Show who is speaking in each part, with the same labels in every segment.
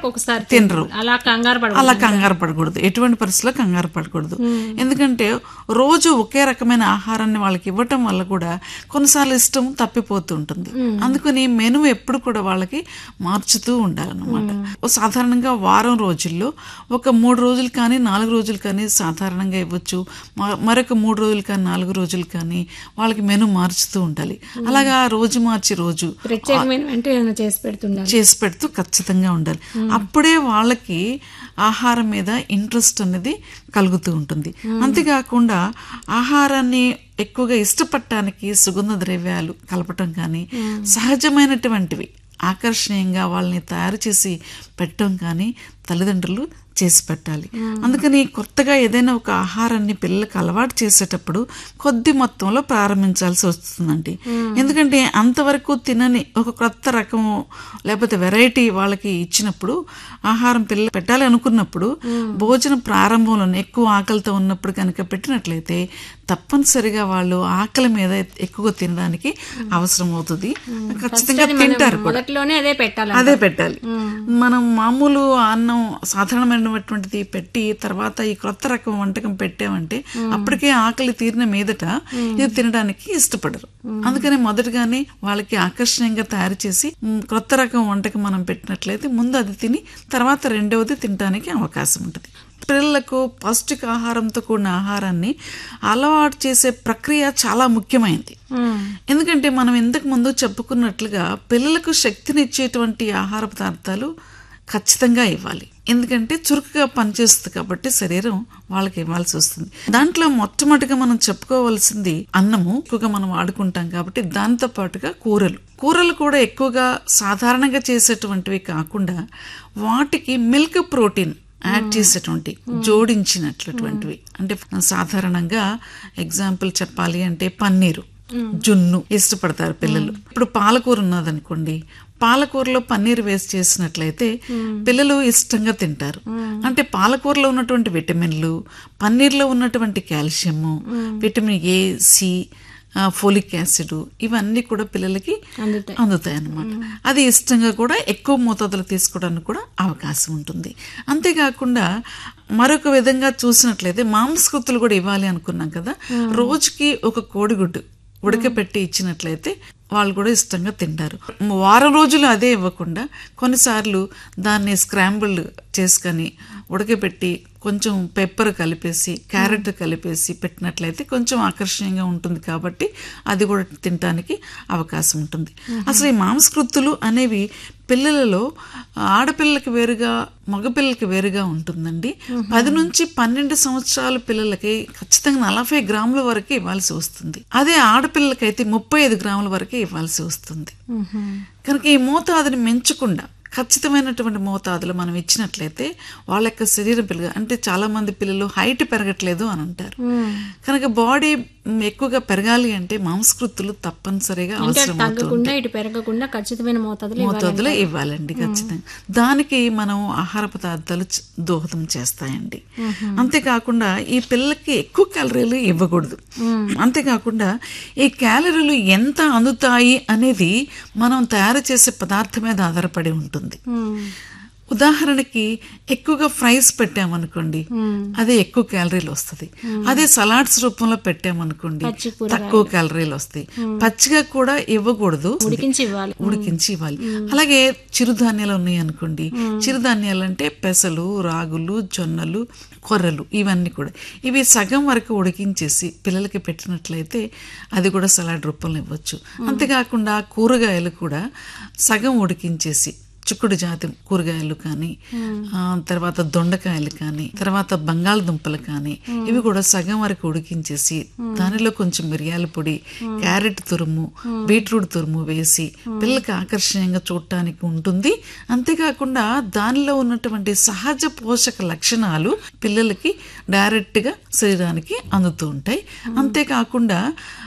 Speaker 1: వారానికి ఒకసారి
Speaker 2: తినరు.
Speaker 1: అలా కంగారు పడ
Speaker 2: అలా కంగారు పడకూడదు ఎటువంటి పరిస్థితిలో కంగారు పడకూడదు ఎందుకంటే రోజు ఒకే రకమైన ఆహారాన్ని వాళ్ళకి ఇవ్వటం వల్ల కూడా కొన్నిసార్లు ఇష్టం తప్పిపోతూ ఉంటుంది అందుకని మెను ఎప్పుడు కూడా వాళ్ళకి మార్చుతూ ఉండాలన్నమాట ఓ సాధారణంగా వారం రోజుల్లో ఒక మూడు రోజులు కానీ నాలుగు రోజులు కానీ సాధారణంగా ఇవ్వచ్చు మ- మరొక మూడు రోజులు కానీ నాలుగు రోజులు కానీ వాళ్ళకి మెను మార్చుతూ ఉండాలి అలాగా రోజు మార్చి రోజు
Speaker 1: ప్రత్యేకమైన వెంట ఏదైనా చేసి పెడుతుండాలి
Speaker 2: చేసి పెడుతూ ఖచ్చితంగా ఉండాలి అప్పుడే వాళ్ళకి ఆహారం మీద ఇంట్రెస్ట్ అనేది కలుగుతూ ఉంటుంది అంతేకాకుండా ఆహారాన్ని ఎక్కువగా ఇష్టపడటానికి సుగంధ ద్రవ్యాలు కలపటం కానీ సహజమైనటువంటివి ఆకర్షణీయంగా వాళ్ళని తయారు చేసి పెట్టడం కానీ తల్లిదండ్రులు చేసి పెట్టాలి అందుకని కొత్తగా ఏదైనా ఒక ఆహారాన్ని పిల్లలకు అలవాటు చేసేటప్పుడు కొద్ది మొత్తంలో ప్రారంభించాల్సి వస్తుందండి ఎందుకంటే అంతవరకు తినని ఒక కొత్త రకం లేకపోతే వెరైటీ వాళ్ళకి ఇచ్చినప్పుడు ఆహారం పిల్లలు పెట్టాలి అనుకున్నప్పుడు భోజనం ప్రారంభంలోనే ఎక్కువ ఆకలితో ఉన్నప్పుడు కనుక పెట్టినట్లయితే తప్పనిసరిగా వాళ్ళు ఆకలి మీద ఎక్కువగా తినడానికి అవసరం అవుతుంది ఖచ్చితంగా తింటారు కూడా
Speaker 1: మొదట్లోనే అదే పెట్టాలి
Speaker 2: అదే పెట్టాలి మనం మామూలు అన్నం సాధారణమైనటువంటిది పెట్టి తర్వాత ఈ కొత్త రకం వంటకం పెట్టామంటే అప్పటికే ఆకలి తీరిన మీదట ఇది తినడానికి ఇష్టపడరు అందుకని మొదటగానే వాళ్ళకి ఆకర్షణీయంగా తయారు చేసి మ్, కొత్త రకం వంటకం మనం పెట్టినట్లయితే ముందు అది తిని తర్వాత రెండవది తినడానికి అవకాశం ఉంటుంది పిల్లలకు పౌష్టికాహారంతో కూడిన ఆహారాన్ని అలవాటు చేసే ప్రక్రియ చాలా ముఖ్యమైనది ఎందుకంటే మనం ఇంతకు ముందు చెప్పుకున్నట్లుగా పిల్లలకు శక్తినిచ్చేటువంటి ఆహార పదార్థాలు ఖచ్చితంగా ఇవ్వాలి ఎందుకంటే చురుకుగా పనిచేస్తుంది కాబట్టి శరీరం వాళ్ళకి ఇవ్వాల్సి వస్తుంది దాంట్లో మొట్టమొదటిగా మనం చెప్పుకోవాల్సింది అన్నము ఎక్కువగా మనం వాడుకుంటాం కాబట్టి దాంతో పాటుగా కూరలు కూరలు కూడా ఎక్కువగా సాధారణంగా చేసేటువంటివి కాకుండా వాటికి మిల్క్ ప్రోటీన్ యాడ్ చేసేటువంటి జోడించినట్లటువంటివి అంటే సాధారణంగా ఎగ్జాంపుల్ చెప్పాలి అంటే పన్నీరు జున్ను ఇష్టపడతారు పిల్లలు ఇప్పుడు పాలకూర ఉన్నదనుకోండి పాలకూరలో పన్నీర్ వేస్ట్ చేసినట్లయితే పిల్లలు ఇష్టంగా తింటారు అంటే పాలకూరలో ఉన్నటువంటి విటమిన్లు పన్నీర్లో ఉన్నటువంటి calcium vitamin A C folic acid ఇవన్నీ కూడా పిల్లలకి
Speaker 1: అందుతాయి
Speaker 2: అందుతాయి అన్నమాట అది ఇష్టంగా కూడా ఎక్కువ మోతాదులో తీసుకోవడానికి కూడా అవకాశం ఉంటుంది అంతేకాకుండా మరొక విధంగా చూసినట్లయితే మాంసకృతులు కూడా ఇవ్వాలి అనుకున్నాం కదా రోజుకి ఒక కోడిగుడ్డు ఉడకపెట్టి ఇచ్చినట్లయితే వాళ్ళు కూడా ఇష్టంగా తింటారు వారం రోజులు అదే ఇవ్వకుండా కొన్నిసార్లు దాన్ని స్క్రాంబుల్ చేసుకొని ఉడకపెట్టి కొంచెం పెప్పర్ కలిపేసి క్యారెట్ కలిపేసి పెట్టినట్లయితే కొంచెం ఆకర్షణీయంగా ఉంటుంది కాబట్టి అది కూడా తినడానికి అవకాశం ఉంటుంది అసలు ఈ మాంసకృత్తులు అనేవి పిల్లలలో ఆడపిల్లలకి వేరుగా మగపిల్లలకి వేరుగా ఉంటుందండి పది నుంచి పన్నెండు సంవత్సరాల పిల్లలకి ఖచ్చితంగా నలభై గ్రాముల వరకు ఇవ్వాల్సి వస్తుంది అదే ఆడపిల్లలకైతే ముప్పై ఐదు గ్రాముల వరకే ఇవ్వాల్సి వస్తుంది కనుక ఈ మోతాదుని మెచ్చకుండా ఖచ్చితమైనటువంటి మోతాదులు మనం ఇచ్చినట్లయితే వాళ్ళ యొక్క శరీరం పెరుగు అంటే చాలా మంది పిల్లలు హైట్ పెరగట్లేదు అని అంటారు కనుక బాడీ ఎక్కువగా పెరగాలి అంటే మాంసకృతులు తప్పనిసరిగా
Speaker 1: అంటే
Speaker 2: అవసరం
Speaker 1: అటు తగ్గకుండా ఇటు పెరగకుండా ఖచ్చితమైన మోతాదులు ఇవ్వాలి.
Speaker 2: మోతాదులో ఇవ్వాలండి ఖచ్చితంగా దానికి మనం ఆహార పదార్థాలు చ- దోహదం చేస్తాయండి అంతేకాకుండా ఈ పిల్లలకి ఎక్కువ క్యాలరీలు ఇవ్వకూడదు అంతేకాకుండా ఈ క్యాలరీలు ఎంత అందుతాయి అనేది మనం తయారు చేసే పదార్థం మీద ఆధారపడి ఉంటుంది
Speaker 1: ఉమ్.
Speaker 2: ఉదాహరణకి ఎక్కువగా ఫ్రైస్ పెట్టామనుకోండి అదే ఎక్కువ క్యాలరీలు వస్తుంది అదే సలాడ్స్ రూపంలో పెట్టామనుకోండి
Speaker 1: పచ్చి కూరగాయలు.
Speaker 2: తక్కువ క్యాలరీలు వస్తాయి పచ్చిగా కూడా ఇవ్వకూడదు
Speaker 1: ఉడికించి ఇవ్వాలి
Speaker 2: ఉడికించి ఇవ్వాలి అలాగే చిరుధాన్యాలు ఉన్నాయి అనుకోండి చిరుధాన్యాలు అంటే పెసలు రాగులు జొన్నలు కొర్రలు ఇవన్నీ కూడా ఇవి సగం వరకు ఉడికించేసి పిల్లలకి పెట్టినట్లయితే అది కూడా సలాడ్ రూపంలో ఇవ్వచ్చు అంతేకాకుండా కూరగాయలు కూడా సగం ఉడికించేసి చిక్కుడు జాతి కూరగాయలు కానీ ఆ, తర్వాత దొండకాయలు కానీ తర్వాత బంగాళదుంపలు కానీ ఇవి కూడా సగం వరకు ఉడికించేసి దానిలో కొంచెం మిరియాల పొడి క్యారెట్ తురుము బీట్రూట్ తురుము వేసి పిల్లలకి ఆకర్షణీయంగా చూడటానికి ఉంటుంది అంతేకాకుండా దానిలో ఉన్నటువంటి సహజ పోషక లక్షణాలు పిల్లలకి డైరెక్ట్ గా శరీరానికి అందుతూ ఉంటాయి అంతేకాకుండా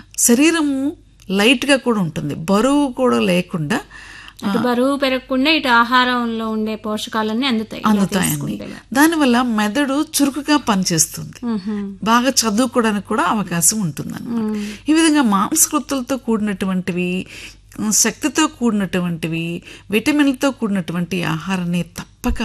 Speaker 2: శరీరము లైట్ గా కూడా ఉంటుంది బరువు కూడా లేకుండా
Speaker 1: అటు బరువు పెరగకుండా ఇటు ఆహారంలో ఉండే పోషకాలన్నీ అందుతాయి ఇలా
Speaker 2: అందుతాయండి
Speaker 1: తీసుకుంటే.
Speaker 2: దానివల్ల మెదడు చురుకుగా పనిచేస్తుంది
Speaker 1: మ్హూ.
Speaker 2: బాగా చదువుకోవడానికి కూడా అవకాశం ఉంటుంది ఈ విధంగా మాంసకృతులతో కూడినటువంటివి శక్తితో కూడినటువంటివి విటమిన్లతో కూడినటువంటి ఆహారాన్ని తప్పక